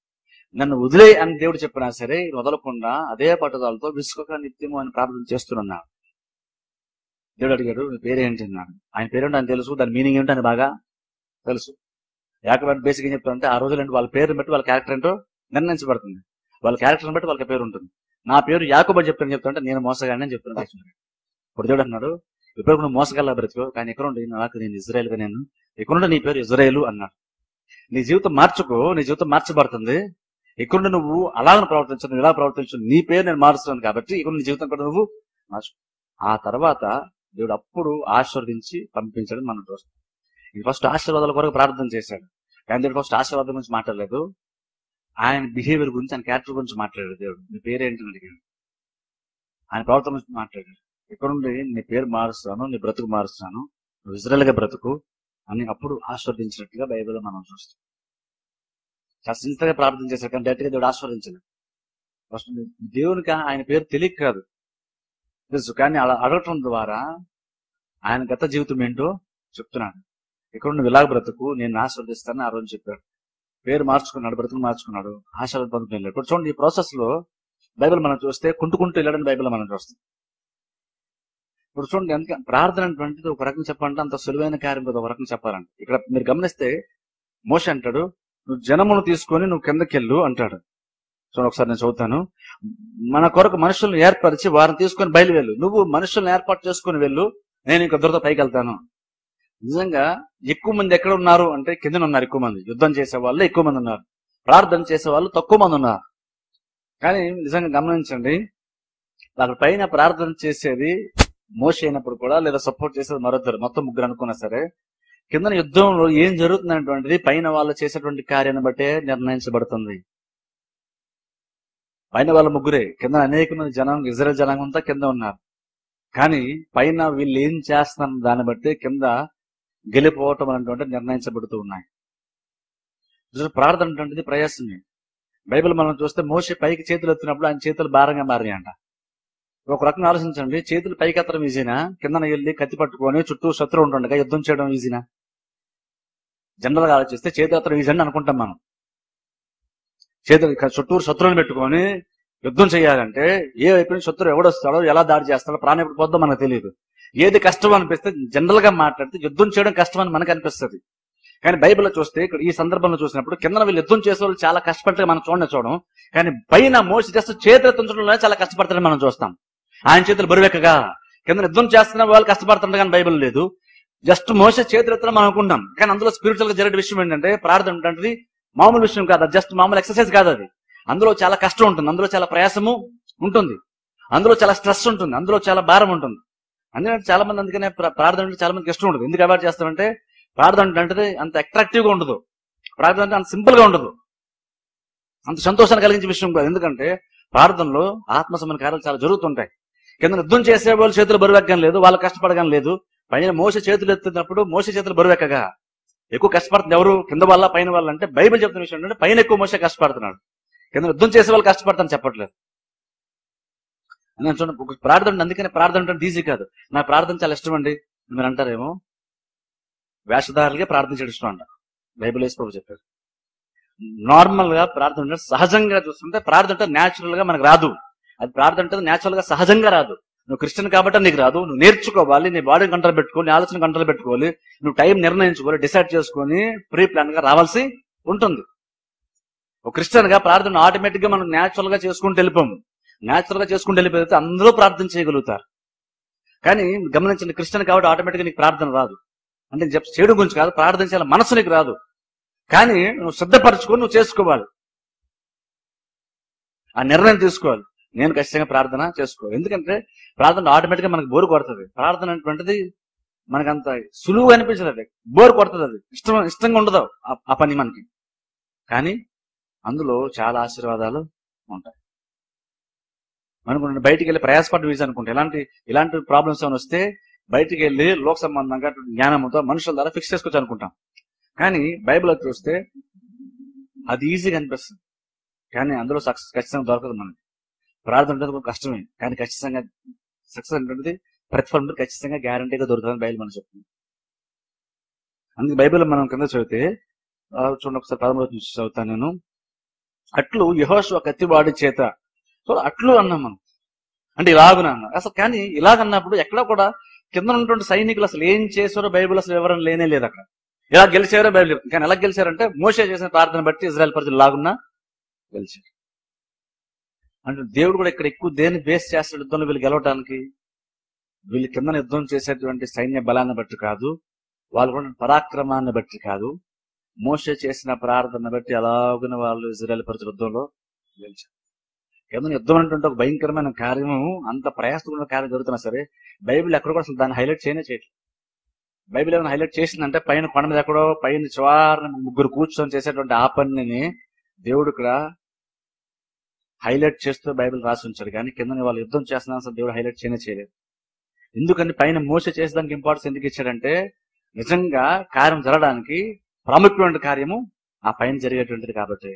నన్ను వదిలే అని దేవుడు చెప్పినా సరే వదలకుండా అదే పట్టుదలతో విసుకక నిత్యము అని ప్రార్థన చేస్తున్నాను దేవుడు అడిగాడు నీ పేరేంటి అన్నాడు ఆయన పేరేంటి ఆయన తెలుసు దాని మీనింగ్ ఏంటో అని బాగా తెలుసు యాకబాన్ బేసిక్ ఏం చెప్తారంటే ఆ రోజులు అంటే వాళ్ళ పేరుని బట్టి వాళ్ళ క్యారెక్టర్ ఏంటో నిర్ణయించబడుతుంది వాళ్ళ క్యారెక్టర్ని బట్టి వాళ్ళకి పేరు ఉంటుంది నా పేరు యాకోబని చెప్తాను చెప్తాంటే నేను మోసగాడిని అని చెప్తున్నాను ఇప్పుడు దేవుడు అన్నాడు ఇప్పుడు నువ్వు మోసగల బ్రతుకు కానీ ఇక్కడ ఉండి నాకు నేను ఇజ్రాయెల్ గా నేను ఇక్కడ నీ పేరు ఇజ్రాయేలు అన్నాడు నీ జీవితం మార్చుకో నీ జీవితం మార్చబడుతుంది ఇక్కడ నువ్వు అలాగ ప్రవర్తించు నువ్వు ఇలా ప్రవర్తించు నీ పేరు నేను మారుస్తున్నాను కాబట్టి ఇక్కడ నీ జీవితం కూడా నువ్వు మార్చు ఆ తర్వాత దేవుడు అప్పుడు ఆశీర్వదించి పంపించడం మనం చూస్తాం ఇది ఫస్ట్ ఆశీర్వాదాల కొరకు ప్రార్థన చేశాడు కానీ దేవుడు ఫస్ట్ ఆశీర్వాదం గురించి మాట్లాడలేదు ఆయన బిహేవియర్ గురించి ఆయన క్యారెక్టర్ గురించి మాట్లాడాడు దేవుడు నీ పేరేంటి అని అడిగాడు ఆయన ప్రవర్తన గురించి మాట్లాడాడు ఇక్కడ నుండి నీ పేరు మారుస్తాను నీ బ్రతుకు మారుస్తాను నువ్వు ఇజ్రాయల్ గా బ్రతుకు అని అప్పుడు ఆస్వాదించినట్టుగా బైబిల్ మనం చూస్తాం చాలా సింతగా ప్రార్థన చేశారు కానీ డైరెక్ట్ గా దేవుడు ఆస్వాదించలేదు ఫస్ట్ దేవునికి ఆయన పేరు తెలియక కాదు తెలుసు కానీ అలా అడగటం ద్వారా ఆయన గత జీవితం ఏంటో చెప్తున్నాడు ఇక్కడ నువ్వు ఇలాగ బ్రతుకు నేను ఆస్వాదిస్తానని ఆ రోజు చెప్పాడు పేరు మార్చుకున్నాడు బ్రతుకు మార్చుకున్నాడు ఆశీర్వాద పొందుకు వెళ్ళాడు ఇప్పుడు చూడండి ఈ ప్రాసెస్ లో బైబిల్ మనం చూస్తే కుంటుకుంటూ వెళ్ళడం బైబిల్ మనం చూస్తాం ఇప్పుడు చూడండి ఎందుకు ప్రార్థన అనేటువంటిది ఒక రకం చెప్పాలంటే అంత సులువైన కార్యం కదా ఒక రకం చెప్పాలంటే ఇక్కడ మీరు గమనిస్తే మోష అంటాడు నువ్వు జనమును తీసుకొని నువ్వు కిందకెళ్ళు అంటాడు చూడండి ఒకసారి నేను చదువుతాను మన కొరకు మనుషులను ఏర్పరిచి వారిని తీసుకొని బయలు వెళ్ళు నువ్వు మనుషులను ఏర్పాటు చేసుకొని వెళ్ళు నేను ఇంక దొరత పైకి వెళ్తాను నిజంగా ఎక్కువ మంది ఎక్కడ ఉన్నారు అంటే కింద ఉన్నారు ఎక్కువ మంది యుద్ధం చేసే వాళ్ళు ఎక్కువ మంది ఉన్నారు ప్రార్థన చేసే వాళ్ళు తక్కువ మంది ఉన్నారు కానీ నిజంగా గమనించండి అక్కడ పైన ప్రార్థన చేసేది మోష అయినప్పుడు కూడా లేదా సపోర్ట్ చేసేది మరొద్దరు మొత్తం ముగ్గురు అనుకున్నా సరే కింద యుద్ధంలో ఏం జరుగుతుందనేటువంటిది పైన వాళ్ళు చేసేటువంటి కార్యాన్ని బట్టే నిర్ణయించబడుతుంది పైన వాళ్ళ ముగ్గురే కింద అనేక మంది జనం ఇజ్రాయల్ జనాంగం అంతా కింద ఉన్నారు కానీ పైన వీళ్ళు ఏం చేస్తున్న దాన్ని బట్టి కింద గెలిపోవటం అనేటువంటి నిర్ణయించబడుతూ ఉన్నాయి నిజంగా ప్రార్థన అనేటువంటిది ప్రయాసమే బైబిల్ మనం చూస్తే మోసే పైకి చేతులు ఎత్తినప్పుడు ఆయన చేతులు భారంగా మారినాయంట ఒక రకంగా ఆలోచించండి చేతులు పైకి ఎత్తడం ఈజీనా కిందన వెళ్ళి కత్తి పట్టుకొని చుట్టూ శత్రువు ఉంటుండగా యుద్ధం చేయడం ఈజీనా జనరల్ గా ఆలోచిస్తే చేతులు ఎత్తడం ఈజీ అని అనుకుంటాం మనం చేతులు చుట్టూరు శత్రువుని పెట్టుకొని యుద్ధం చేయాలంటే ఏ వైపు నుంచి శత్రువు ఎవడొస్తాడో ఎలా దాడి చేస్తాడో ప్రాణం ఎప్పుడు పోద్దో మనకు తెలియదు ఏది కష్టం అనిపిస్తే జనరల్ గా మాట్లాడితే యుద్ధం చేయడం కష్టం అని మనకు అనిపిస్తుంది కానీ బైబిల్లో చూస్తే ఇక్కడ ఈ సందర్భంలో చూసినప్పుడు కింద వీళ్ళు యుద్ధం చేసే వాళ్ళు చాలా కష్టపడితే మనం చూడండి చూడడం కానీ పైన మోసి జస్ట్ చేతులు ఎత్తించడంలో చాలా కష్టపడతారని మనం చూస్తాం ఆయన చేతులు బరువెక్కగా కింద యుద్ధం చేస్తున్న వాళ్ళు కష్టపడుతుంటారు కానీ బైబిల్ లేదు జస్ట్ మోస చేతులు ఎత్తడం మనం అనుకుంటాం కానీ అందులో స్పిరిచువల్ గా జరిగే విషయం ఏంటంటే ప్రార్థన ఏంటంటే మామూలు విషయం కాదు అది జస్ట్ మామూలు ఎక్సర్సైజ్ కాదు అది అందులో చాలా కష్టం ఉంటుంది అందులో చాలా ప్రయాసము ఉంటుంది అందులో చాలా స్ట్రెస్ ఉంటుంది అందులో చాలా భారం ఉంటుంది అందుకని చాలా మంది అందుకనే ప్ర- ప్రార్థన అంటే చాలా మందికి ఇష్టం ఉంటుంది ఎందుకు అవాయిడ్ చేస్తామంటే ప్రార్థన అంటే అంత అట్రాక్టివ్ గా ఉండదు ప్రార్థన అంటే అంత సింపుల్ గా ఉండదు అంత సంతోషాన్ని కలిగించే విషయం కాదు ఎందుకంటే ప్రార్థనలో ఆత్మ సంబంధ కార్యాలు చాలా జరుగుతుంటాయి కింద యుద్ధం చేసే వాళ్ళు చేతులు బరువెక్కడం లేదు వాళ్ళు కష్టపడడం లేదు పైన మోస చేతులు ఎత్తున్నప్పుడు మోస చేతులు బరువెక్కగా ఎక్కువ కష్టపడుతుంది ఎవరు కింద వాళ్ళ పైన వాళ్ళ అంటే బైబిల్ చెప్తున్న విషయం ఏంటంటే పైన ఎక్కువ మోస కష్టపడుతున్నాడు కింద యుద్ధం చేసే వాళ్ళు కష్టపడతాను చెప్పట్లేదు నేను చూడండి ఒక ప్రార్థన అందుకనే ప్రార్థన అంటే ఈజీ కాదు నా ప్రార్థన చాలా ఇష్టం అండి మీరు అంటారేమో వేషధారులుగా ప్రార్థించడం ఇష్టం అంట బైబిల్ వేసి ప్రభు చెప్పారు నార్మల్ గా ప్రార్థన అంటే సహజంగా చూస్తుంటే ప్రార్థన అంటే న్యాచురల్ గా మనకు రాదు అది ప్రార్థన అంటే న్యాచురల్ గా సహజంగా రాదు నువ్వు క్రిస్టియన్ కాబట్టి నీకు రాదు నువ్వు నేర్చుకోవాలి నీ బాడీని కంట్రోల్ పెట్టుకోవాలి నీ ఆలోచన కంట్రోల్ పెట్టుకోవాలి నువ్వు టైం నిర్ణయించుకోవాలి డిసైడ్ చేసుకొని ప్రీ ప్లాన్ గా రావాల్సి ఉంటుంది ఒక క్రిస్టియన్ గా ప్రార్థన ఆటోమేటిక్ గా మనం న్యాచురల్ గా చేసుకుంటూ వెళ్ళిపోము న్యాచురల్ గా చేసుకుంటూ వెళ్ళిపోతే అందరూ ప్రార్థన చేయగలుగుతారు కానీ గమనించండి క్రిస్టియన్ కాబట్టి ఆటోమేటిక్ గా నీకు ప్రార్థన రాదు అంటే నేను చెప్ప చేయడం గురించి కాదు ప్రార్థన చేయాలి మనసు నీకు రాదు కానీ నువ్వు సిద్ధపరచుకొని నువ్వు చేసుకోవాలి ఆ నిర్ణయం తీసుకోవాలి నేను ఖచ్చితంగా ప్రార్థన చేసుకోవాలి ఎందుకంటే ప్రార్థన ఆటోమేటిక్ గా మనకు బోరు కొడుతుంది ప్రార్థన అనేటువంటిది మనకు అంత సులువుగా అనిపించదు అది బోర్ కొడుతుంది అది ఇష్టం ఇష్టంగా ఉండదు ఆ- ఆ పని మనకి కానీ అందులో చాలా ఆశీర్వాదాలు ఉంటాయి అనుకుంటే బయటికి వెళ్ళి ప్రయాసపడ్డ వీజా అనుకుంటే ఇలాంటి ఇలాంటి ప్రాబ్లమ్స్ ఏమైనా వస్తే బయటికి వెళ్ళి లోక సంబంధంగా జ్ఞానంతో మనుషుల ద్వారా ఫిక్స్ చేసుకోవచ్చు అనుకుంటాం కానీ బైబిల్ చూస్తే అది ఈజీగా అనిపిస్తుంది కానీ అందులో సక్సెస్ ఖచ్చితంగా దొరకదు మనకి ప్రార్థన ఉంటుంది కొంచెం కష్టమే కానీ ఖచ్చితంగా సక్సెస్ అంటే ప్రతిఫలం ఉంటుంది ఖచ్చితంగా గ్యారంటీగా దొరుకుతుందని బైబిల్ మనం చెప్తుంది అందుకే బైబిల్ మనం కింద చదివితే ఆ, చూడండి ఒకసారి పదమూడు నుంచి చదువుతాను నేను అట్లు యహోశివ కత్తివాడి చేత సో అట్లు అన్నాం మనం అంటే ఇలాగున అన్నాం అసలు కానీ ఇలాగన్నప్పుడు ఎక్కడ కూడా కింద ఉన్నటువంటి సైనికులు అసలు ఏం చేశారో బైబిల్ అసలు వివరణ లేనే లేదు అక్కడ ఇలా గెలిచారో బైబిల్ చెప్తుంది. కానీ ఎలా గెలిచారంటే మోసే చేసిన ప్రార్థన బట్టి ఇజ్రాయెల్ ప్రజలు లాగున్నా గెలిచారు అంటే దేవుడు కూడా ఇక్కడ ఎక్కువ దేన్ని బేస్ చేస్తాడు యుద్ధంలో వీళ్ళు గెలవడానికి వీళ్ళు కింద యుద్ధం చేసేటువంటి సైన్య బలాన్ని బట్టి కాదు వాళ్ళు కూడా పరాక్రమాన్ని బట్టి కాదు మోసే చేసిన ప్రార్థన బట్టి అలాగున వాళ్ళు ఇజ్రాయెల్ ప్రజల యుద్ధంలో గెలిచారు కింద యుద్ధం అంటే ఒక భయంకరమైన కార్యము అంత ప్రయాసమైన కార్యం జరుగుతున్నా సరే బైబిల్ ఎక్కడ కూడా అసలు దాన్ని హైలైట్ చేయనే చేయట్లేదు బైబిల్ ఏమైనా హైలైట్ చేసిందంటే పైన కొండ మీద ఎక్కడో పైన చివారిన ముగ్గురు కూర్చొని చేసేటువంటి ఆ పనిని దేవుడు ఇక్కడ హైలైట్ చేస్తూ బైబిల్ రాసి ఉంచాడు కానీ కింద వాళ్ళు యుద్ధం చేస్తున్నా అసలు దేవుడు హైలైట్ చేయనే చేయలేదు ఎందుకంటే పైన మోస చేసేదానికి ఇంపార్టెన్స్ ఎందుకు ఇచ్చాడంటే నిజంగా కార్యం జరగడానికి ప్రాముఖ్యమైన కార్యము ఆ పైన జరిగేటువంటిది కాబట్టి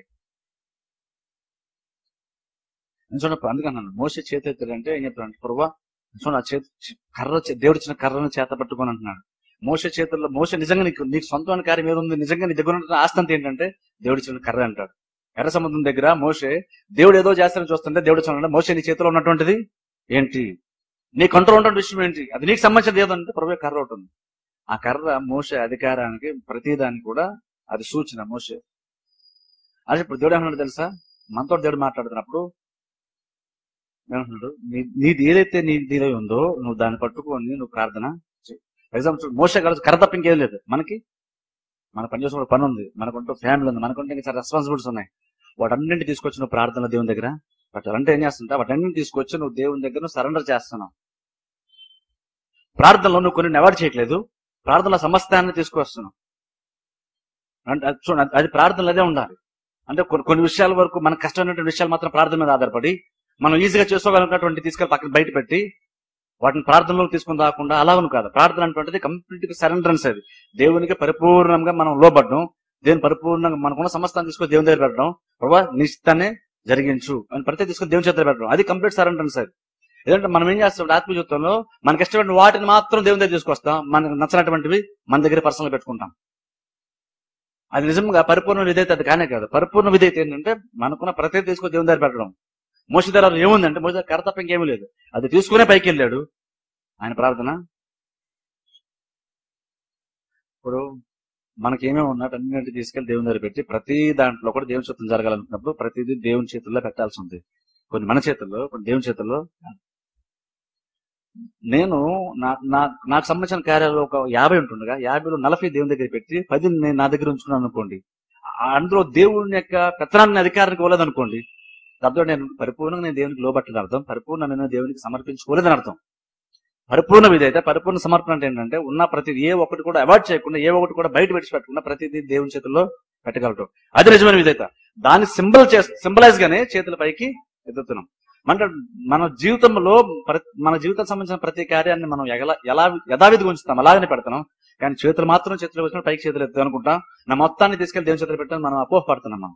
నేను చూడండి అందుకన్నాను మోస చేతి ఎత్తాడంటే ఏం చెప్తాడంటే పురవా చూడండి ఆ చేతి కర్ర చే- దేవుడు ఇచ్చిన కర్రను చేత పట్టుకొని అంటున్నాడు మోస చేతుల్లో మోస నిజంగా నీకు నీకు సొంతమైన కార్యం ఏది ఉంది నిజంగా నీ దగ్గర ఉన్న ఆస్తి అంతా ఏంటంటే దేవుడు ఇచ్చిన కర్ర అంటాడు ఎర్ర సముద్రం దగ్గర మోసే దేవుడు ఏదో చేస్తారని చూస్తుంటే దేవుడు చూడండి మోసే నీ చేతిలో ఉన్నటువంటిది ఏంటి నీ కంట్రోల్ ఉన్నటువంటి విషయం ఏంటి అది నీకు సంబంధించింది ఏదంటే ప్రభు కర్ర ఒకటి ఉంది ఆ కర్ర మోసే అధికారానికి ప్రతిదానికి కూడా అది సూచన మోసే అదే ఇప్పుడు దేవుడు ఏమన్నాడు తెలుసా మనతో దేవుడు మాట్లాడుతున్నప్పుడు ఏమంటున్నాడు నీ- నీది ఏదైతే నీ నీలో ఉందో నువ్వు దాన్ని పట్టుకొని నువ్వు ప్రార్థన ఎగ్జాంపుల్ మోస కాదు కర్ర తప్ప ఇంకేం లేదు మనకి మన పని చేసుకున్న పని ఉంది మనకుంటూ ఫ్యామిలీ ఉంది మనకుంటే ఇంకా చాలా రెస్పాన్సిబిలిటీస్ ఉన్నాయి వాటన్నింటి తీసుకొచ్చి నువ్వు ప్రార్థన దేవుని దగ్గర పెట్టాలి అంటే ఏం చేస్తుంటా వాటన్నింటి తీసుకొచ్చి నువ్వు దేవుని దగ్గర సరెండర్ చేస్తున్నావు ప్రార్థనలో నువ్వు కొన్ని అవాయిడ్ చేయట్లేదు ప్రార్థనలో సమస్తాన్ని తీసుకొస్తున్నావు అంటే అది చూడండి అది ప్రార్థనలో అదే ఉండాలి అంటే కొన్ని కొన్ని విషయాల వరకు మనకు కష్టమైనటువంటి విషయాలు మాత్రం ప్రార్థన మీద ఆధారపడి మనం ఈజీగా చేసుకోగలిగినటువంటి తీసుకెళ్ళి పక్కన బయట పెట్టి వాటిని ప్రార్థనలో తీసుకుని రాకుండా అలాగను కాదు ప్రార్థన అటువంటిది కంప్లీట్ గా సరెండరెన్స్ అది దేవునికి పరిపూర్ణంగా మనం లోబడ్డం దేవుని పరిపూర్ణంగా మనకున్న సమస్తాన్ని తీసుకొని దేవుని దగ్గర పెట్టడం ప్రభావ నిశ్చితాన్ని జరిగించు అని ప్రతి తీసుకొని దేవుని చేతిలో పెట్టడం అది కంప్లీట్ సరెండరెన్స్ అది ఎందుకంటే మనం ఏం చేస్తాం ఆత్మ జీవితంలో మనకి ఇష్టమైన వాటిని మాత్రం దేవుని దగ్గర తీసుకొస్తాం మనకు నచ్చినటువంటివి మన దగ్గర పర్సనల్ పెట్టుకుంటాం అది నిజంగా పరిపూర్ణ విధేయత అది కానే కాదు పరిపూర్ణ విధేయత ఏంటంటే మనకున్న ప్రతి తీసుకొని దేవుని దగ్గర పెట్టడం మోసదారు ఏముందంటే మోసదారు కర్ర తప్ప ఇంకేమీ లేదు అది తీసుకునే పైకి వెళ్ళాడు ఆయన ప్రార్థన ఇప్పుడు మనకి ఏమేమి ఉన్నట్టు అన్నింటి తీసుకెళ్లి దేవుని దగ్గర పెట్టి ప్రతి దాంట్లో కూడా దేవుని చేతులు జరగాలనుకున్నప్పుడు ప్రతిదీ దేవుని చేతుల్లో పెట్టాల్సి ఉంది కొన్ని మన చేతుల్లో కొన్ని దేవుని చేతుల్లో నేను నా- నా- నాకు సంబంధించిన కార్యాలు ఒక యాభై ఉంటుండగా యాభైలో నలభై దేవుని దగ్గర పెట్టి పది నేను నా దగ్గర ఉంచుకున్నాను అనుకోండి ఆ- అందులో దేవుని యొక్క పెత్తనాన్ని అధికారానికి ఇవ్వలేదు అనుకోండి అర్థం నేను పరిపూర్ణంగా నేను దేవునికి లోబట్టని అర్థం పరిపూర్ణ నేను దేవునికి సమర్పించుకోలేదని అర్థం పరిపూర్ణ విధైతే పరిపూర్ణ సమర్పణ అంటే ఏంటంటే ఉన్న ప్రతి ఏ ఒక్కటి కూడా అవాయిడ్ చేయకుండా ఏ ఒక్కటి కూడా బయట పెట్టకుండా ప్రతిదీ దేవుని చేతుల్లో పెట్టగలటం అది నిజమైన విధైత దాన్ని సింబల్ చే సింబలైజ్ గానే చేతుల పైకి ఎత్తుతున్నాం మన మన జీవితంలో ప్ర- మన జీవితం సంబంధించిన ప్రతి కార్యాన్ని మనం ఎగల ఎలా యథావిధిగా ఉంచుతాం అలాగనే పెడతాం కానీ చేతులు మాత్రం చేతులు వచ్చిన పైకి చేతులు ఎత్తాం అనుకుంటాం నా మొత్తాన్ని తీసుకెళ్లి దేవుని చేతులు పెట్టాను మనం అపోహపడుతున్నాం మనం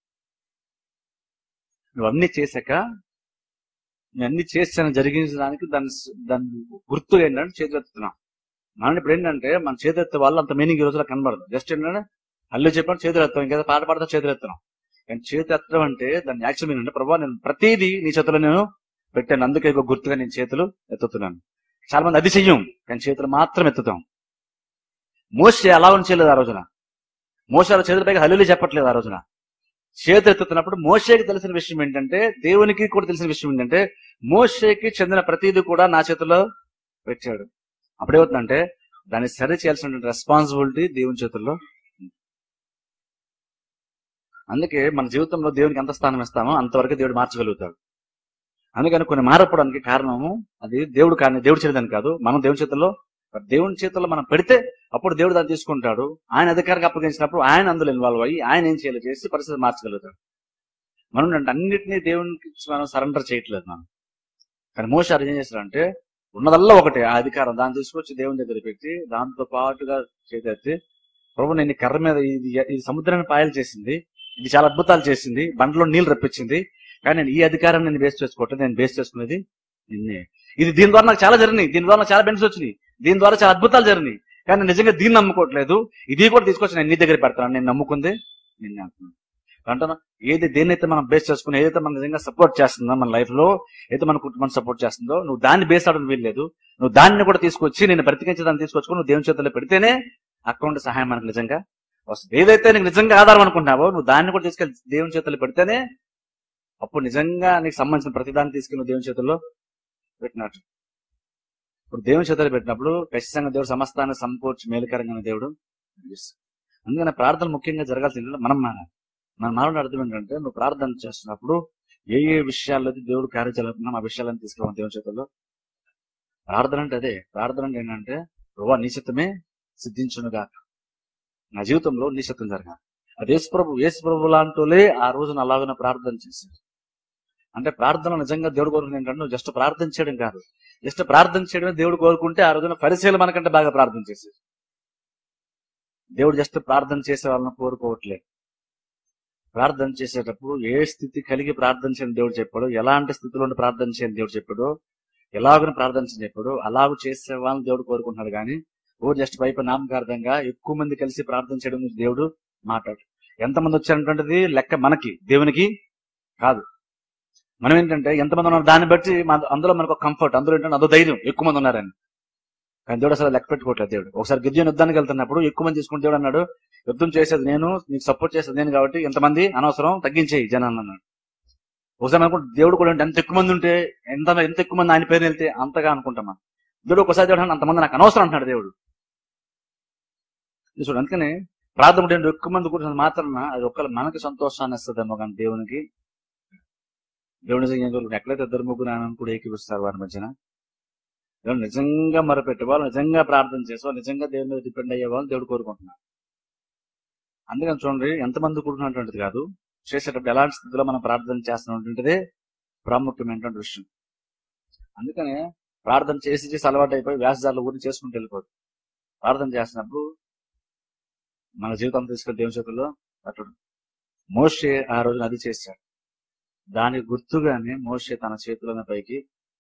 నువ్వు అన్ని చేశాక నేను అన్ని చేశాను జరిగించడానికి దాని దాని గుర్తు ఏంటంటే చేతులు ఎత్తుతున్నాం మనం ఇప్పుడు ఏంటంటే మన చేతులు ఎత్తే వాళ్ళు అంత మీనింగ్ ఈ రోజులో కనబడదు జస్ట్ ఏంటంటే అల్లు చెప్పిన చేతులు ఎత్తాం ఇంకేదో పాట పాడతా చేతులు ఎత్తున్నాం కానీ చేతి ఎత్తడం అంటే దాని యాక్షన్ ఏంటంటే ప్రభావ నేను ప్రతిదీ నీ చేతిలో నేను పెట్టాను అందుకే ఒక గుర్తుగా నేను చేతులు ఎత్తుతున్నాను చాలా మంది అది చెయ్యం కానీ చేతులు మాత్రం ఎత్తుతాం మోసే అలా చేయలేదు ఆ రోజున మోస చేతుల పైకి హల్లులు చెప్పట్లేదు ఆ రోజున చేతి ఎత్తుతున్నప్పుడు మోషేకి తెలిసిన విషయం ఏంటంటే దేవునికి కూడా తెలిసిన విషయం ఏంటంటే మోషేకి చెందిన ప్రతిదీ కూడా నా చేతిలో పెట్టాడు అప్పుడేమవుతుందంటే దాన్ని సరి చేయాల్సిన రెస్పాన్సిబిలిటీ దేవుని చేతుల్లో ఉంది. అందుకే మన జీవితంలో దేవునికి ఎంత స్థానం ఇస్తామో అంతవరకు దేవుడు మార్చగలుగుతాడు అందుకని కొన్ని మారపోవడానికి కారణము అది దేవుడు కానీ దేవుడి చేతిదని కాదు మనం దేవుని చేతుల్లో దేవుని చేతుల్లో మనం పెడితే అప్పుడు దేవుడు దాన్ని తీసుకుంటాడు ఆయన అధికారికి అప్పగించినప్పుడు ఆయన అందులో ఇన్వాల్వ్ అయ్యి ఆయన ఏం చేయాలో చేసి పరిస్థితి మార్చగలుగుతాడు మనం ఏంటంటే అన్నిటినీ దేవునికి మనం సరెండర్ చేయట్లేదు మనం కానీ మోసారు ఏం చేస్తారంటే ఉన్నదల్లా ఒకటే ఆ అధికారం దాన్ని తీసుకొచ్చి దేవుని దగ్గర పెట్టి దాంతో పాటుగా చేతెత్తి ప్రభు నేను ఈ కర్ర మీద ఇది ఇది సముద్రాన్ని పాయలు చేసింది ఇది చాలా అద్భుతాలు చేసింది బండలో నీళ్లు రప్పించింది కానీ నేను ఈ అధికారాన్ని నేను బేస్ చేసుకోవట్లేదు నేను బేస్ చేసుకునేది నిన్నే ఇది దీని ద్వారా నాకు చాలా జరిగినాయి దీని ద్వారా నాకు చాలా బెనిఫిట్స్ వచ్చినాయి దీని ద్వారా చాలా అద్భుతాలు జరిగినాయి కానీ నేను నిజంగా దీన్ని నమ్ముకోవట్లేదు ఇది కూడా తీసుకొచ్చి నేను నీ దగ్గర పెడతాను నేను నమ్ముకుంది నిన్నే అంటున్నాను అంటున్నా ఏది దేన్నైతే మనం బేస్ చేసుకుని ఏదైతే మనం నిజంగా సపోర్ట్ చేస్తుందో మన లైఫ్ లో ఏదైతే మన కుటుంబం సపోర్ట్ చేస్తుందో నువ్వు దాన్ని బేస్ అవడం వీల్లేదు నువ్వు దాన్ని కూడా తీసుకొచ్చి నేను బ్రతికించడానికి తీసుకొచ్చుకుని నువ్వు దేవుని చేతుల్లో పెడితేనే అకౌంట్ సహాయం మనకు నిజంగా వస్తుంది ఏదైతే నీకు నిజంగా ఆధారం అనుకుంటున్నావో నువ్వు దాన్ని కూడా తీసుకెళ్లి దేవుని చేతుల్లో పెడితేనే అప్పుడు నిజంగా నీకు సంబంధించిన ప్రతిదాన్ని తీసుకెళ్ళి నువ్వు దేవుని చేతుల్లో పెట్టినట్టు ఇప్పుడు దేవుని చేతుల్లో పెట్టినప్పుడు ఖచ్చితంగా దేవుడు సమస్తాన్ని సమకూర్చి మేలుకరంగా దేవుడు నడిపిస్తాడు. అందుకని ప్రార్థన ముఖ్యంగా జరగాల్సింది ఏంటంటే మనం మారాలి మన మారడం అర్థం ఏంటంటే నువ్వు ప్రార్థన చేస్తున్నప్పుడు ఏ ఏ విషయాల్లో అయితే దేవుడు కార్యం జరుగుతున్నాం ఆ విషయాలను తీసుకురావాలి దేవుని చేతుల్లో ప్రార్థన అంటే అదే ప్రార్థన అంటే ఏంటంటే ప్రభా నీ చిత్తమే సిద్ధించునుగా నా జీవితంలో నీ చిత్తం జరగాలి అది యేసు ప్రభు యేసు ప్రభు లాంటి ఆ రోజున అలాగనే ప్రార్థన చేశారు అంటే ప్రార్థన నిజంగా దేవుడు కోరుకునే ఏంటంటే నువ్వు జస్ట్ ప్రార్థన చేయడం కాదు జస్ట్ ప్రార్థన చేయడమే దేవుడు కోరుకుంటే ఆ రోజున పరిశీలన మనకంటే బాగా ప్రార్థన చేసేది దేవుడు జస్ట్ ప్రార్థన చేసే వాళ్ళని కోరుకోవట్లేదు ప్రార్థన చేసేటప్పుడు ఏ స్థితి కలిగి ప్రార్థన చేయని దేవుడు చెప్పాడు ఎలాంటి స్థితిలో ఉండి ప్రార్థన చేయని దేవుడు చెప్పాడు ఎలాగని ప్రార్థన చేయని చెప్పాడు అలాగ చేసే వాళ్ళని దేవుడు కోరుకుంటున్నాడు కానీ ఓ జస్ట్ పైపు నామకార్థంగా ఎక్కువ మంది కలిసి ప్రార్థన చేయడం గురించి దేవుడు మాట్లాడు ఎంతమంది వచ్చారంటువంటిది లెక్క మనకి దేవునికి కాదు మనం ఏంటంటే ఎంతమంది ఉన్నారు దాన్ని బట్టి మన- అందులో మనకు కంఫర్ట్ అందులో ఏంటంటే అదో ధైర్యం ఎక్కువ మంది ఉన్నారని కానీ దేవుడు అసలు లెక్క పెట్టుకోవట్లేదు దేవుడు ఒకసారి గిద్యోని యుద్ధానికి వెళ్తున్నప్పుడు ఎక్కువ మంది తీసుకుంటే దేవుడు అన్నాడు యుద్ధం చేసేది నేను నీకు సపోర్ట్ చేసేది నేను కాబట్టి ఎంతమంది అనవసరం తగ్గించేయి జనాన్ని అన్నాడు ఒకసారి అనుకుంటే దేవుడు కూడా అంటే ఎంత ఎక్కువ మంది ఉంటే ఎంత ఎంత ఎక్కువ మంది ఆయన పేరు వెళ్తే అంతగా అనుకుంటాం మనం దేవుడు ఒకసారి దేవుడు అన్నాడు, అంతమంది నాకు అనవసరం అంటున్నాడు దేవుడు ఇది చూడు అందుకని ప్రార్థన ఉంటే ఎక్కువ మంది కూర్చున్న మాత్రం అది ఒక్కరు మనకి సంతోషాన్ని ఇస్తుందేమో కానీ దేవునికి దేవుని నిజంగా ఏం కోరుకుంటాడు? ఎక్కడైతే ఇద్దరు ముగ్గురు ఆయన కూడా ఏకీపిస్తారు వారి మధ్యన దేవుడు నిజంగా మొరపెట్టే వాళ్ళు నిజంగా ప్రార్థన చేసే వాళ్ళు నిజంగా దేవుని మీద డిపెండ్ అయ్యే వాళ్ళు దేవుడు కోరుకుంటున్నారు అందుకని చూడండి ఎంతమంది కూడుకున్నటువంటిది కాదు చేసేటప్పుడు ఎలాంటి స్థితిలో మనం ప్రార్థన చేస్తున్నటువంటిదే ప్రాముఖ్యమైనటువంటి విషయం అందుకనే ప్రార్థన చేసి చేసి అలవాటు అయిపోయి వ్యాసదారుల ఊరిని చేసుకుంటూ వెళ్ళిపోదు ప్రార్థన చేసినప్పుడు మన జీవితం తీసుకెళ్లి దేవుని చేతుల్లో పెట్టడం మోషే ఆ రోజున అది చేశాడు దానికి గుర్తుగానే మోషే తన చేతులను పైకి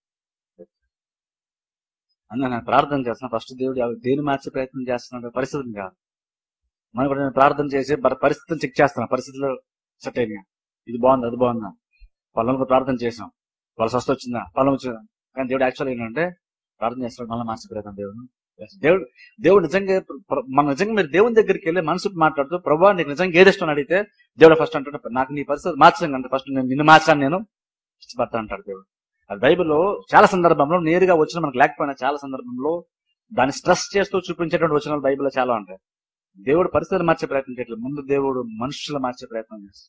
అందుకని నేను ప్రార్థన చేస్తున్నా ఫస్ట్ దేవుడు ఎవరు దేని మార్చే ప్రయత్నం చేస్తున్నాడు పరిస్థితిని కాదు మనం కూడా నేను ప్రార్థన చేసి పరి- పరిస్థితిని చెక్ చేస్తున్నా పరిస్థితులు సెట్ అయినాయి ఇది బాగుంది అది బాగుందా వాళ్ళకు ప్రార్థన చేసాం వాళ్ళ స్వస్థ వచ్చిందా వాళ్ళ వచ్చిందా కానీ దేవుడు యాక్చువల్ ఏంటంటే ప్రార్థన చేస్తున్నాడు మళ్ళీ మార్చే ప్రయత్నం దేవుడు దేవుడు దేవుడు నిజంగా ప్ర- మన నిజంగా మీరు దేవుని దగ్గరికి వెళ్ళి మనసుకు మాట్లాడుతూ ప్రభా నీకు నిజంగా ఏది ఇష్టం అని అడిగితే దేవుడు ఫస్ట్ అంటాడు నాకు నీ పరిస్థితి మార్చడం అంటే ఫస్ట్ నేను నిన్ను మార్చాను నేను ఇష్టపడతా అంటాడు దేవుడు అది బైబిల్లో చాలా సందర్భంలో నేరుగా వచ్చిన మనకు లేకపోయినా చాలా సందర్భంలో దాన్ని స్ట్రెస్ చేస్తూ చూపించేటువంటి వచనాలు బైబిల్లో చాలా ఉంటాయి దేవుడు పరిస్థితులు మార్చే ప్రయత్నం చేయట్లేదు ముందు దేవుడు మనుషులు మార్చే ప్రయత్నం చేస్తాడు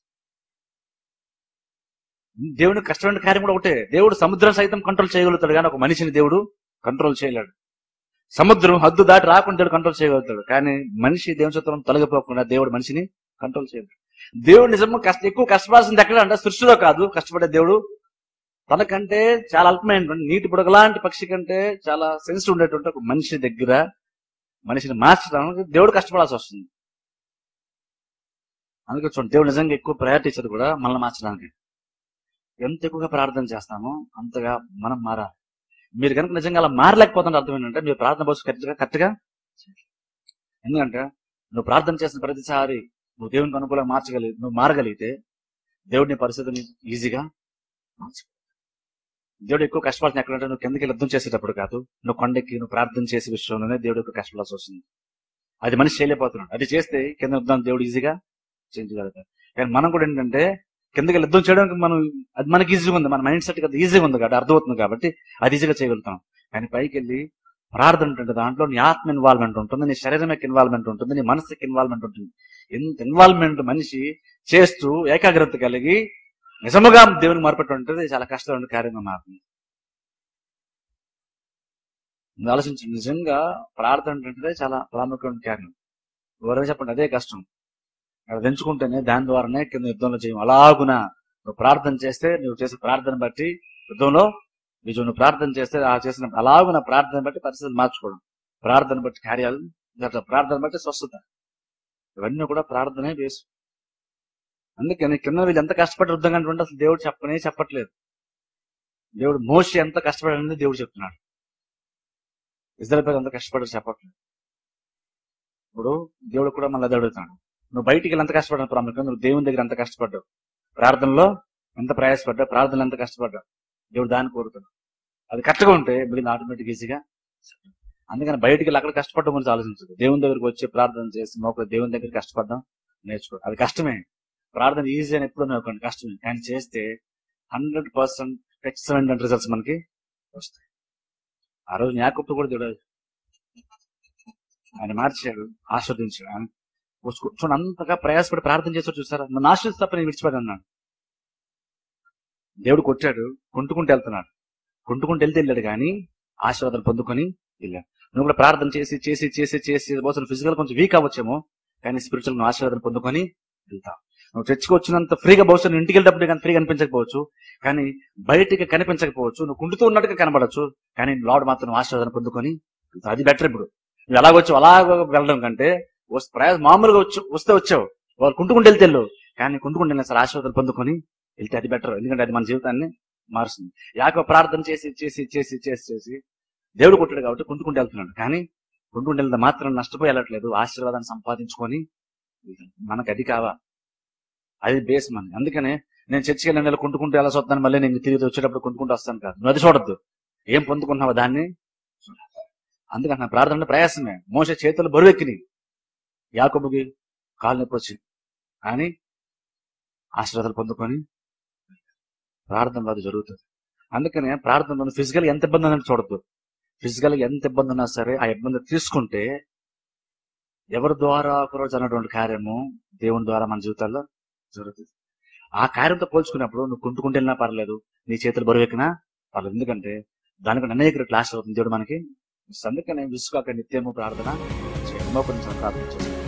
దేవుని కష్టమైన కార్యం కూడా ఒకటే దేవుడు సముద్రం సైతం కంట్రోల్ చేయగలుగుతాడు కానీ ఒక మనిషిని దేవుడు కంట్రోల్ చేయలేడు సముద్రం హద్దు దాటి రాకుండా దేవుడు కంట్రోల్ చేయగలుగుతాడు కానీ మనిషి దేవుని చిత్రం తొలగిపోకుండా దేవుడు మనిషిని కంట్రోల్ చేయలేడు దేవుడు నిజంగా కష్ట ఎక్కువ కష్టపడాల్సింది ఎక్కడ అంటే సృష్టిలో కాదు కష్టపడే దేవుడు తనకంటే చాలా అల్పమైనటువంటి నీటి బుడగలాంటి పక్షి కంటే చాలా సెన్సిటివ్ ఉండేటువంటి ఒక మనిషి దగ్గర మనిషిని మార్చడానికి దేవుడు కష్టపడాల్సి వస్తుంది అందుకే చూడండి దేవుడు నిజంగా ఎక్కువ ప్రయారిటీ ఇచ్చేది కూడా మనల్ని మార్చడానికి ఎంత ఎక్కువగా ప్రార్థన చేస్తామో అంతగా మనం మారాలి మీరు కనుక నిజంగా అలా మారలేకపోతున్న అర్థం ఏంటంటే మీరు ప్రార్థన బస్సు కరెక్ట్గా కరెక్ట్గా ఎందుకంటే నువ్వు ప్రార్థన చేసిన ప్రతిసారి నువ్వు దేవునికి అనుకూలంగా మార్చగలిగి నువ్వు మారగలిగితే దేవుడిని పరిస్థితిని ఈజీగా మార్చ దేవుడు ఎక్కువ కష్టపడుతున్న ఎక్కడంటే నువ్వు కిందకి యుద్ధం చేసేటప్పుడు కాదు నువ్వు కొండకి నువ్వు ప్రార్థన చేసే విషయంలోనే దేవుడు ఎక్కువ కష్టపడాల్సి వస్తుంది అది మనిషి చేయలేకపోతున్నాడు అది చేస్తే కింద యుద్ధం దేవుడు ఈజీగా చేయించగలుగుతాడు కానీ మనం కూడా ఏంటంటే కిందకి యుద్ధం చేయడానికి మనం అది మనకి ఈజీగా ఉంది మన మైండ్ సెట్ కదా ఈజీగా ఉంది కాబట్టి అర్థమవుతుంది కాబట్టి అది ఈజీగా చేయగలుగుతాం కానీ పైకి వెళ్ళి ప్రార్థన ఉంటుంది దాంట్లో నీ ఆత్మ ఇన్వాల్వ్మెంట్ ఉంటుంది నీ శరీరం యొక్క ఇన్వాల్వ్మెంట్ ఉంటుంది నీ మనసుకి ఇన్వాల్వ్మెంట్ ఉంటుంది ఎంత ఇన్వాల్వ్మెంట్ మనిషి చేస్తూ ఏకాగ్రత కలిగి నిజముగా దేవుని మార్పట్టు చాలా కష్టమైన కార్యంగా మారుతుంది మీరు ఆలోచించండి నిజంగా ప్రార్థన అంటే చాలా ప్రాముఖ్యమైన కార్యం ఎవరైనా చెప్పండి అదే కష్టం అది పెంచుకుంటేనే దాని ద్వారానే కింద యుద్ధంలో చేయం అలాగున నువ్వు ప్రార్థన చేస్తే నువ్వు చేసే ప్రార్థన బట్టి యుద్ధంలో విజయం నువ్వు ప్రార్థన చేస్తే ఆ చేసిన అలాగున ప్రార్థన బట్టి పరిస్థితులు మార్చుకోవడం ప్రార్థన బట్టి కార్యాలు జరగడం. ప్రార్థన బట్టి స్వస్థత ఇవన్నీ కూడా ప్రార్థనే బేసు అందుకని కింద వీళ్ళు ఎంత కష్టపడి యుద్ధం కంటే అసలు దేవుడు చెప్పనే చెప్పట్లేదు దేవుడు మోసి ఎంత కష్టపడాలని దేవుడు చెప్తున్నాడు ఇద్దరు పేరు ఎంత కష్టపడి చెప్పట్లేదు ఇప్పుడు దేవుడు కూడా మళ్ళీ అది అడుగుతాడు నువ్వు బయటికి వెళ్ళి ఎంత కష్టపడ్డావు ప్రాముఖ్యంగా నువ్వు దేవుని దగ్గర ఎంత కష్టపడ్డావు ప్రార్థనలో ఎంత ప్రయాసపడ్డావు ప్రార్థనలో ఎంత కష్టపడ్డావు దేవుడు దాన్ని కోరుతాడు అది కరెక్ట్గా ఉంటే మిగిలిన ఆటోమేటిక్ ఈజీగా అందుకని బయటికి వెళ్ళి అక్కడ కష్టపడడం గురించి ఆలోచించదు దేవుని దగ్గరికి వచ్చి ప్రార్థన చేసి మోక దేవుని దగ్గర కష్టపడడం నేర్చుకో అది కష్టమే ప్రార్థన ఈజీ అని ఎప్పుడు అనుకోండి కష్టమే కానీ చేస్తే హండ్రెడ్ పర్సెంట్ ఎక్సలెంట్ రిజల్ట్స్ మనకి వస్తాయి ఆ రోజు న్యాకప్పు కూడా దేవుడు ఆయన మార్చాడు ఆస్వాదించాడు ఆయన వచ్చి- చూడండి అంతగా ప్రయాసపడి ప్రార్థన చేసాడు చూసారా నన్ను ఆశ్రదిస్తే తప్ప నేను విడిచిపోయాను అన్నాడు దేవుడు కొట్టాడు కొంటుకుంటూ వెళ్తున్నాడు కొంటుకుంటూ వెళ్తే వెళ్ళాడు కానీ ఆశీర్వాదాలు పొందుకొని వెళ్ళాడు నువ్వు కూడా ప్రార్థన చేసి చేసి చేసి చేసి బహుశా ఫిజికల్ కొంచెం వీక్ అవ్వచ్చేమో కానీ స్పిరిచువల్ నువ్వు ఆశీర్వాదాలు పొందుకొని వెళ్తావు నువ్వు చర్చికి వచ్చినంత ఫ్రీగా బహుశా నువ్వు ఇంటికి వెళ్ళేటప్పుడు కానీ ఫ్రీగా కనిపించకపోవచ్చు కానీ బయటికి కనిపించకపోవచ్చు నువ్వు కుంటుతూ ఉన్నట్టుగా కనబడచ్చు కానీ లాడ్ మాత్రం నువ్వు ఆశీర్వాదం పొందుకొని వెళ్తావు. అది బెటర్ ఇప్పుడు నువ్వు ఎలాగొచ్చు అలాగ వెళ్ళడం కంటే వస్- ప్రయాస మామూలుగా వచ్చు వస్తే వచ్చావు వాళ్ళు కుంటుకుంటూ వెళ్తే వెళ్ళు కానీ కుంటుకుంటూ వెళ్ళిన సరే ఆశీర్వాదాలు పొందుకొని వెళ్తే అది బెటర్ ఎందుకంటే అది మన జీవితాన్ని మారుస్తుంది యాకో ప్రార్థన చేసి చేసి చేసి చేసి చేసి దేవుడు కొట్టాడు కాబట్టి కుంటుకుంటూ వెళ్తున్నాడు కానీ కుంటుకుంటూ వెళ్తే మాత్రం నష్టపోయి వెళ్ళట్లేదు ఆశీర్వాదాన్ని సంపాదించుకొని మనకు అది కావా అది బేస్ మన అందుకనే నేను చర్చికి వెళ్ళిన నెల కుంటుకుంటూ ఎలా చూస్తాను మళ్ళీ నేను తిరిగి వచ్చేటప్పుడు కుంటుకుంటూ వస్తాను కాదు నువ్వు అది చూడద్దు ఏం పొందుకున్నావో దాన్ని చూడాలి. అందుకని నా ప్రార్థన ప్రయాసమే మోస చేతులు బరువెక్కినాయి యాకబుకి కాలు నొప్పి వచ్చింది కానీ ఆశీర్వాదాలు పొందుకొని ప్రార్థనలో అది జరుగుతుంది అందుకనే ప్రార్థనలో ఫిజికల్ ఎంత ఇబ్బంది ఉందని చూడద్దు ఫిజికల్ ఎంత ఇబ్బంది ఉన్నా సరే ఆ ఇబ్బంది తీసుకుంటే ఎవరి ద్వారా ఒకరోజు అన్నటువంటి కార్యము దేవుని ద్వారా మన జీవితాల్లో జరుగుతుంది ఆ కార్యంతో పోల్చుకున్నప్పుడు నువ్వు కుంటుకుంటూ వెళ్ళినా పర్లేదు నీ చేతులు బరువెక్కినా పర్లేదు ఎందుకంటే దానికంటే అనేక క్లాస్ అవుతుంది దేవుడు మనకి అందుకనే విసుకాక నిత్యము ప్రార్థన చేయడం ప్రార్థన చేస్తాం